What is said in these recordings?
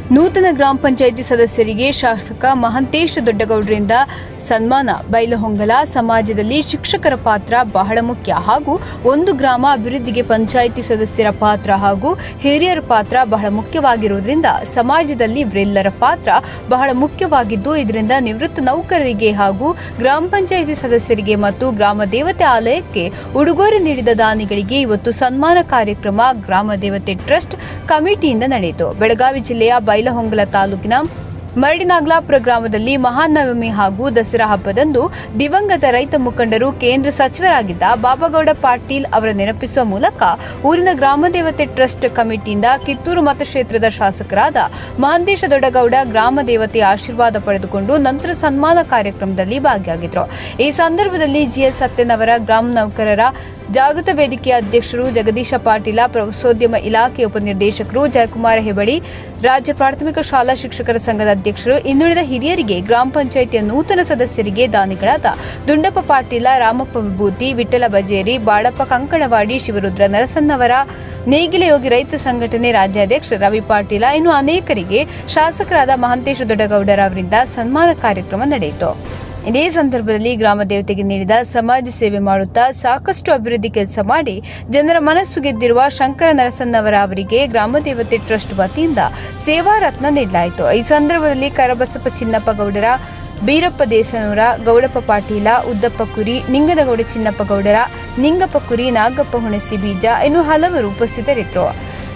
ನೂತನ ಗ್ರಾಮ ಪಂಚಾಯಿತಿ ಸದಸ್ಯರಿಗೆ ಶಾಸಕ ಮಹಂತೇಶ ದೊಡ್ಡಗೌಡರಿಂದ ಸನ್ಮಾನ ಬೈಲಹೊಂಗಲ ಸಮಾಜದಲ್ಲಿ ಶಿಕ್ಷಕರ ಪಾತ್ರ ಬಹಳ ಮುಖ್ಯ ಹಾಗೂ ಒಂದು ಗ್ರಾಮ ಅಭಿವೃದ್ಧಿಗೆ ಪಂಚಾಯಿತಿ ಸದಸ್ಯರ ಪಾತ್ರ ಹಾಗೂ ಹಿರಿಯರ ಪಾತ್ರ ಬಹಳ ಮುಖ್ಯವಾಗಿರುವುದರಿಂದ ಸಮಾಜದಲ್ಲಿ ಇವರೆಲ್ಲರ ಪಾತ್ರ ಬಹಳ ಮುಖ್ಯವಾಗಿದ್ದು ಇದರಿಂದ ನಿವೃತ್ತ ನೌಕರರಿಗೆ ಹಾಗೂ ಗ್ರಾಮ ಪಂಚಾಯಿತಿ ಸದಸ್ಯರಿಗೆ ಮತ್ತು ಗ್ರಾಮ ದೇವತೆ ಆಲಯಕ್ಕೆ ಉಡುಗೊರೆ ನೀಡಿದ ದಾನಿಗಳಿಗೆ ಇವತ್ತು ಸನ್ಮಾನ ಕಾರ್ಯಕ್ರಮ ಗ್ರಾಮ ದೇವತೆ ಟ್ರಸ್ಟ್ ಕಮಿಟಿಯಿಂದ ನಡೆಯಿತು ಬೆಳಗಾವಿ ಜಿಲ್ಲೆಯ ಬೈಲಹೊಂಗಲ ತಾಲೂಕಿನ ಮರಡಿನಾಗ್ಲಾಪುರ ಗ್ರಾಮದಲ್ಲಿ ಮಹಾನವಮಿ ಹಾಗೂ ದಸರಾ ಹಬ್ಬದಂದು ದಿವಂಗತ ರೈತ ಮುಖಂಡರು ಕೇಂದ್ರ ಸಚಿವರಾಗಿದ್ದ ಬಾಬಾಗೌಡ ಪಾಟೀಲ್ ಅವರ ನೆನಪಿಸುವ ಮೂಲಕ ಊರಿನ ಗ್ರಾಮದೇವತೆ ಟ್ರಸ್ಟ್ ಕಮಿಟಿಯಿಂದ ಕಿತ್ತೂರು ಮತಕ್ಷೇತ್ರದ ಶಾಸಕರಾದ ಮಹಂತೇಶ ದೊಡ್ಡಗೌಡ ಗ್ರಾಮ ದೇವತೆಯ ಆಶೀರ್ವಾದ ಪಡೆದುಕೊಂಡು ನಂತರ ಸನ್ಮಾನ ಕಾರ್ಯಕ್ರಮದಲ್ಲಿ ಭಾಗಿಯಾಗಿದ್ದರು ಈ ಸಂದರ್ಭದಲ್ಲಿ ಜಿಎಸ್ ಸತ್ಯನವರ ಗ್ರಾಮ ನೌಕರರ ಜಾಗೃತ ವೇದಿಕೆಯ ಅಧ್ಯಕ್ಷರು ಜಗದೀಶ ಪಾಟೀಲ ಪ್ರವಾಸೋದ್ಯಮ ಇಲಾಖೆ ಉಪನಿರ್ದೇಶಕರು ಜಯಕುಮಾರ ಹೆಬಳಿ ರಾಜ್ಯ ಪ್ರಾಥಮಿಕ ಶಾಲಾ ಶಿಕ್ಷಕರ ಸಂಘದ ಅಧ್ಯಕ್ಷರು ಇನ್ನುಳಿದ ಹಿರಿಯರಿಗೆ ಗ್ರಾಮ ಪಂಚಾಯಿತಿಯ ನೂತನ ಸದಸ್ಯರಿಗೆ ದಾನಿಗಳಾದ ದುಂಡಪ್ಪ ಪಾಟೀಲ ರಾಮಪ್ಪ ವಿಭೂತಿ ವಿಠಲ ಬಜೇರಿ ಬಾಳಪ್ಪ ಕಂಕಣವಾಡಿ ಶಿವರುದ್ರ ನರಸನ್ನವರ ನೇಗಿಲಯೋಗಿ ರೈತ ಸಂಘಟನೆ ರಾಜ್ಯಾಧ್ಯಕ್ಷ ರವಿ ಪಾಟೀಲ ಇನ್ನು ಅನೇಕರಿಗೆ ಶಾಸಕರಾದ ಮಹಂತೇಶ ದೊಡ್ಡಗೌಡರ ಅವರಿಂದ ಸನ್ಮಾನ ಕಾರ್ಯಕ್ರಮ ನಡೆಯಿತು ಇದೇ ಸಂದರ್ಭದಲ್ಲಿ ಗ್ರಾಮ ದೇವತೆಗೆ ನೀಡಿದ ಸಮಾಜ ಸೇವೆ ಮಾಡುತ್ತಾ ಸಾಕಷ್ಟು ಅಭಿವೃದ್ಧಿ ಕೆಲಸ ಮಾಡಿ ಜನರ ಮನಸ್ಸು ಗೆದ್ದಿರುವ ಶಂಕರ ನರಸನ್ನವರ ಅವರಿಗೆ ಗ್ರಾಮ ದೇವತೆ ಟ್ರಸ್ಟ್ ವತಿಯಿಂದ ಸೇವಾ ರತ್ನ ನೀಡಲಾಯಿತು ಈ ಸಂದರ್ಭದಲ್ಲಿ ಕರಬಸಪ್ಪ ಚಿನ್ನಪ್ಪ ಗೌಡರ ಬೀರಪ್ಪ ದೇಸನೂರ ಗೌಡಪ್ಪ ಪಾಟೀಲ ಉದ್ದಪ್ಪ ಕುರಿ ನಿಂಗನಗೌಡ ಚಿನ್ನಪ್ಪ ಗೌಡರ ನಿಂಗಪ್ಪ ಕುರಿ ನಾಗಪ್ಪ ಹುಣಸಿ ಬೀಜ ಇನ್ನು ಹಲವರು ಉಪಸ್ಥಿತರಿದ್ದರು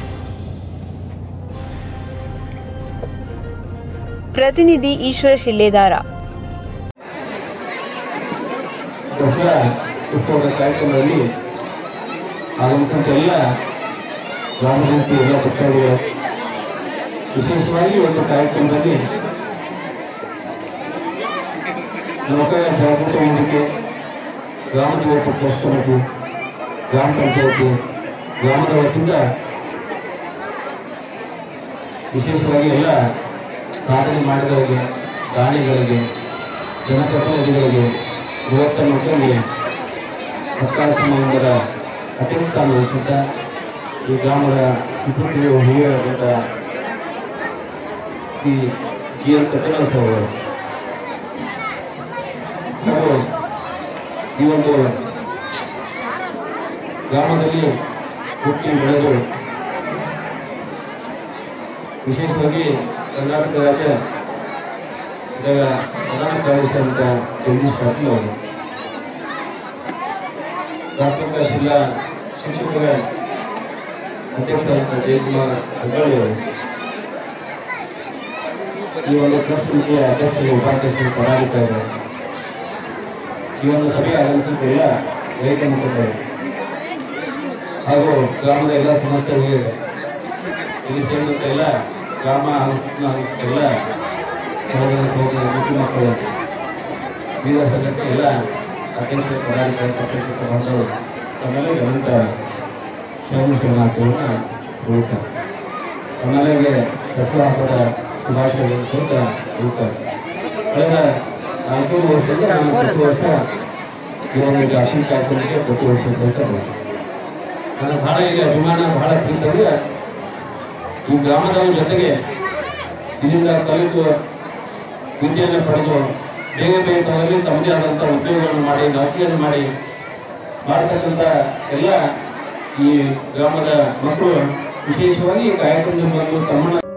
ಪ್ರತಿನಿಧಿ ಈಶ್ವರ ಶಿಲ್ಲೇದಾರ ದಸರಾ ಉತ್ಸವದ ಕಾರ್ಯಕ್ರಮದಲ್ಲಿ ಆಗಮಿಸಿದಂಥ ಎಲ್ಲ ಗ್ರಾಮಪಂಚಾಯತಿ ಎಲ್ಲ ಭಕ್ತಾದಿಗಳು ವಿಶೇಷವಾಗಿ ಒಂದು ಕಾರ್ಯಕ್ರಮದಲ್ಲಿ ಲೋಕಾಯ ಜಾಗೃತ ವೇದಿಕೆ ಗ್ರಾಮ ದೇವತೆ ಟ್ರಸ್ಟ್ ಕಮಿಟಿ ಗ್ರಾಮ ಪಂಚಾಯತಿ ಗ್ರಾಮದ ವತಿಯಿಂದ ವಿಶೇಷವಾಗಿ ಎಲ್ಲ ಸಾಧನೆ ಮಾಡಿದವರಿಗೆ ದಾನಿಗಳಿಗೆ ಜನಪ್ರತಿನಿಧಿಗಳಿಗೆ ಬೃಹತ್ತ ಮಕ್ಕಳಿಗೆ ಸರ್ಕಾರ ಸಂಬಂಧದ ಅಧ್ಯಕ್ಷಸ್ಥಾನ ವಹಿಸಿದ್ದ ಈ ಗ್ರಾಮದ ಸುಪುತ್ರಿಯು ಹಿರಿಯರಾದಂಥ ಶ್ರೀ ಜಿ ಎಸ್ ಸತ್ಯನಾಥ ಅವರು ಹಾಗೂ ಈ ಒಂದು ಗ್ರಾಮದಲ್ಲಿ ಹುಟ್ಟಿ ಬೆಳೆದು ವಿಶೇಷವಾಗಿ ಕರ್ನಾಟಕ ರಾಜ್ಯ ಇದರ ಪ್ರಧಾನ ಕಾರ್ಯದರ್ಶಿ ಅಂತ ಜಗದೀಶ್ ಪಾಟೀಲ್ ಅವರು ಪ್ರಾಥಮಿಕ ಜಿಲ್ಲಾ ಶಿಕ್ಷಕರ ಅಧ್ಯಕ್ಷರಾದಂಥ ಜಯಕುಮಾರ್ ಹೆಬ್ಬಳ್ಳಿ ಅವರು ಈ ಒಂದು ಟ್ರಸ್ಟ್ ಸಮಿತಿಯ ಅಧ್ಯಕ್ಷರು ಉಪಾಧ್ಯಕ್ಷರು ಪದಾಧಿಕಾರಿಗಳು ಈ ಒಂದು ಸಭೆ ಆಗಮಿಸಿದ ಎಲ್ಲ ರೈತ ಮುಖಂಡರು ಹಾಗೂ ಗ್ರಾಮದ ಎಲ್ಲ ಸಮಸ್ಯೆಗಳಿಗೆ ಇಲ್ಲಿ ಸೇರಿದಂಥ ಎಲ್ಲ ಗ್ರಾಮ ಹಾಗೂ ಸುತ್ತಲ ಆಗುವಂಥ ಎಲ್ಲ ಸಹೋದರ ಸಹೋದರ ಮುಖ್ಯ ಮಕ್ಕಳು ವೀರ ಸಂಘಕ್ಕೆ ಎಲ್ಲ ಅಧ್ಯಕ್ಷ ಪದಾಧಿಕಾರಿ ಪತ್ರಿಕೆ ಬಂದವರು ತಮ್ಮೆಲ್ಲರಿಗೆ ಅನಂತ ಶರಣ ಶರಣಾರ್ಥಿಗಳನ್ನ ಹೇಳ್ತಾರೆ ತಮ್ಮೆಲ್ಲರಿಗೆ ದಸರಾ ಹಬ್ಬದ ಶುಭಾಶಯಗಳನ್ನು ಕೊಡ್ತಾ ಹೇಳ್ತಾರೆ ಕಳೆದ ನಾಲ್ಕೂರು ವರ್ಷದಿಂದ ನಾನು ಪ್ರತಿ ವರ್ಷ ಈ ಒಂದು ಜಾತಿ ಕಾರ್ಯಕ್ರಮಕ್ಕೆ ಪ್ರತಿ ವರ್ಷ ಹೇಳ್ತಾ ಬರ್ತೀನಿ ನನಗೆ ಬಹಳ ಈಗ ಅಭಿಮಾನ ಬಹಳ ಪ್ರೀತಿ ಅಂದ್ರೆ ಈ ಗ್ರಾಮದವರ ಜೊತೆಗೆ ಇದರಿಂದ ಕಲಿತು ವಿದ್ಯೆಯನ್ನು ಪಡೆದು ಬೇಗ ಬೇಗ ತಮ್ಮಲ್ಲಿ ತಮ್ಮದೇ ಆದಂಥ ಉದ್ಯೋಗಗಳನ್ನು ಮಾಡಿ ನೌಕರಿಯನ್ನು ಮಾಡಿ ಮಾಡತಕ್ಕಂಥ ಎಲ್ಲ ಈ ಗ್ರಾಮದ ಮಕ್ಕಳು ವಿಶೇಷವಾಗಿ ಈ ಕಾರ್ಯಕ್ರಮದಲ್ಲಿ ಬಂದು ತಮ್ಮನ್ನ